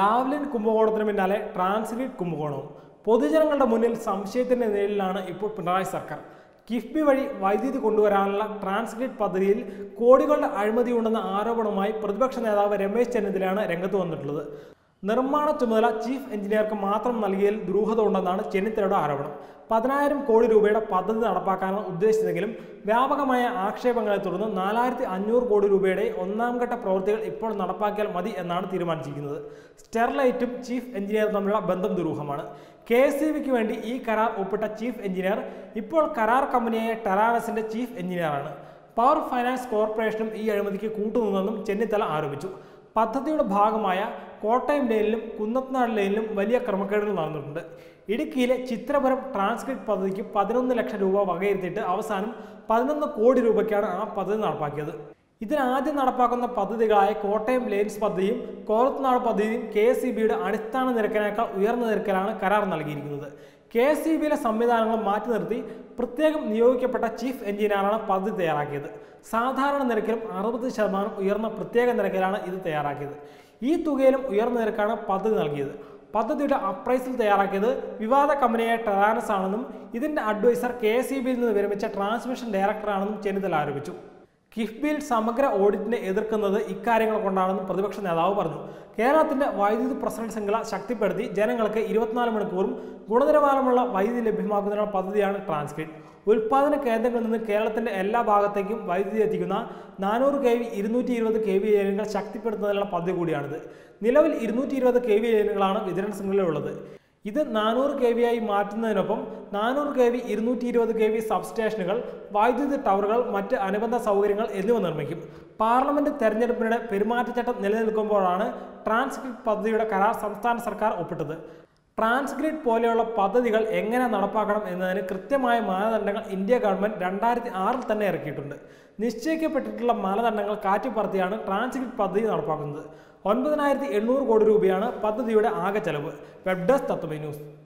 Lavalin കുംഭകോണത്തിന് പിന്നാലെ transcript കുംഭകോണവും പൊതുജനങ്ങളുടെ മുന്നിൽ സംശയത്തിന്റെ നിഴലിലാണ് ഇപ്പോൾ പിണറായി സർക്കാർ കിഫ്ബി വഴി വൈദ്യുതി കൊണ്ടുവരാനുള്ള ട്രാൻസ്ക്രിപ്റ്റ് പദ്ധതിയിൽ കോടികളുടെ അഴിമതിയുണ്ടെന്ന ആരോപണവുമായി പ്രതിപക്ഷ നേതാവ് രമേശ് ചെന്നിത്തലയാണ് രംഗത്ത് വന്നിട്ടുള്ളത് നിർമ്മാണ ചുമതല ചീഫ് എഞ്ചിനീയർക്ക് മാത്രം നൽകിയതിൽ ദുരൂഹത ഉണ്ടെന്നാണ് ചെന്നിത്തലയുടെ ആരോപണം പതിനായിരം കോടി രൂപയുടെ പദ്ധതി നടപ്പാക്കാനാണ് ഉദ്ദേശിച്ചതെങ്കിലും വ്യാപകമായ ആക്ഷേപങ്ങളെ തുടർന്ന് നാലായിരത്തി അഞ്ഞൂറ് കോടി രൂപയുടെ ഒന്നാം ഘട്ട പ്രവൃത്തികൾ ഇപ്പോൾ നടപ്പാക്കിയാൽ മതി എന്നാണ് തീരുമാനിച്ചിരിക്കുന്നത് സ്റ്റെർലൈറ്റും ചീഫ് എഞ്ചിനീയറും തമ്മിലുള്ള ബന്ധം ദുരൂഹമാണ് കെ എസ് വേണ്ടി ഈ കരാർ ഒപ്പിട്ട ചീഫ് എഞ്ചിനീയർ ഇപ്പോൾ കരാർ കമ്പനിയായ ടെറാനസിന്റെ ചീഫ് എഞ്ചിനീയറാണ് പവർ ഫൈനാൻസ് കോർപ്പറേഷനും ഈ അഴിമതിക്ക് കൂട്ടുനിന്നെന്നും ചെന്നിത്തല ആരോപിച്ചു പദ്ധതിയുടെ ഭാഗമായ കോട്ടയം ലൈനിലും കുന്നത്നാട് ലൈനിലും വലിയ ക്രമക്കേടുകൾ നടന്നിട്ടുണ്ട് ഇടുക്കിയിലെ ചിത്രപുരം ട്രാൻസ്ക്രിപ്റ്റ് പദ്ധതിക്ക് പതിനൊന്ന് ലക്ഷം രൂപ വകയിരുത്തിയിട്ട് അവസാനം പതിനൊന്ന് കോടി രൂപയ്ക്കാണ് ആ പദ്ധതി നടപ്പാക്കിയത് ഇതിനാദ്യം നടപ്പാക്കുന്ന പദ്ധതികളായ കോട്ടയം ലെയിൻസ് പദ്ധതിയും കോലത്തുനാട് പദ്ധതിയും കെ എസ് ഇ ബിയുടെ അടിസ്ഥാന നിരക്കിനേക്കാൾ ഉയർന്ന നിരക്കിലാണ് കരാർ നൽകിയിരിക്കുന്നത് കെ എസ് ഇ ബിയിലെ സംവിധാനങ്ങൾ മാറ്റി നിർത്തി പ്രത്യേകം നിയോഗിക്കപ്പെട്ട ചീഫ് എഞ്ചിനീയറാണ് പദ്ധതി തയ്യാറാക്കിയത് സാധാരണ നിരക്കിലും അറുപത് ശതമാനം ഉയർന്ന പ്രത്യേക നിരക്കിലാണ് ഇത് തയ്യാറാക്കിയത് ഈ തുകയിലും ഉയർന്ന നിരക്കാണ് പദ്ധതി നൽകിയത് പദ്ധതിയുടെ അപ്രൈസിൽ തയ്യാറാക്കിയത് വിവാദ കമ്പനിയായ ടെറാനസ് ആണെന്നും ഇതിന്റെ അഡ്വൈസർ കെ എസ് ഇ ബിയിൽ നിന്ന് വിരമിച്ച ട്രാൻസ്മിഷൻ ഡയറക്ടറാണെന്നും ചെന്നിത്തല ആരോപിച്ചു കിഫ്ബിയിൽ സമഗ്ര ഓഡിറ്റിനെ എതിർക്കുന്നത് ഇക്കാര്യങ്ങൾ കൊണ്ടാണെന്നും പ്രതിപക്ഷ നേതാവ് പറഞ്ഞു കേരളത്തിന്റെ വൈദ്യുതി പ്രസരണ ശൃംഖല ശക്തിപ്പെടുത്തി ജനങ്ങൾക്ക് ഇരുപത്തിനാല് മണിക്കൂറും ഗുണനിലവാരമുള്ള വൈദ്യുതി ലഭ്യമാക്കുന്നതിനുള്ള പദ്ധതിയാണ് ട്രാൻസ്ക്രിപ്റ്റ് ഉൽപാദന കേന്ദ്രങ്ങളിൽ നിന്ന് കേരളത്തിന്റെ എല്ലാ ഭാഗത്തേക്കും വൈദ്യുതി എത്തിക്കുന്ന നാനൂറ് കെ വി ഇരുന്നൂറ്റി ഇരുപത് കെ വി ലൈനുകൾ ശക്തിപ്പെടുത്തുന്നതിനുള്ള പദ്ധതി കൂടിയാണിത് നിലവിൽ ഇരുന്നൂറ്റി ഇരുപത് കെ വി ലൈനുകളാണ് വിതരണ ശൃംഖലയിലുള്ളത് ഇത് നാനൂറ് കെ വി ആയി മാറ്റുന്നതിനൊപ്പം നാനൂറ് കെ വി ഇരുന്നൂറ്റി ഇരുപത് കെ വി സബ്സ്റ്റേഷനുകൾ വൈദ്യുതി ടവറുകൾ മറ്റ് അനുബന്ധ സൗകര്യങ്ങൾ എന്നിവ നിർമ്മിക്കും പാർലമെന്റ് തെരഞ്ഞെടുപ്പിനിടെ പെരുമാറ്റച്ചട്ടം നിലനിൽക്കുമ്പോഴാണ് ട്രാൻസ്ക്രിപ്റ്റ് പദ്ധതിയുടെ കരാർ സംസ്ഥാന സർക്കാർ ഒപ്പിട്ടത് ട്രാൻസ്ഗ്രിഡ് പോലെയുള്ള പദ്ധതികൾ എങ്ങനെ നടപ്പാക്കണം എന്നതിന് കൃത്യമായ മാനദണ്ഡങ്ങൾ ഇന്ത്യ ഗവൺമെന്റ് രണ്ടായിരത്തി ആറിൽ തന്നെ ഇറക്കിയിട്ടുണ്ട് നിശ്ചയിക്കപ്പെട്ടിട്ടുള്ള മാനദണ്ഡങ്ങൾ കാറ്റിപ്പറത്തിയാണ് ട്രാൻസ്ഗ്രിഡ് പദ്ധതി നടപ്പാക്കുന്നത് ഒൻപതിനായിരത്തി എണ്ണൂറ് കോടി രൂപയാണ് പദ്ധതിയുടെ ആകെ ചെലവ് വെബ് ഡെസ്ക് തത്വമേ ന്യൂസ്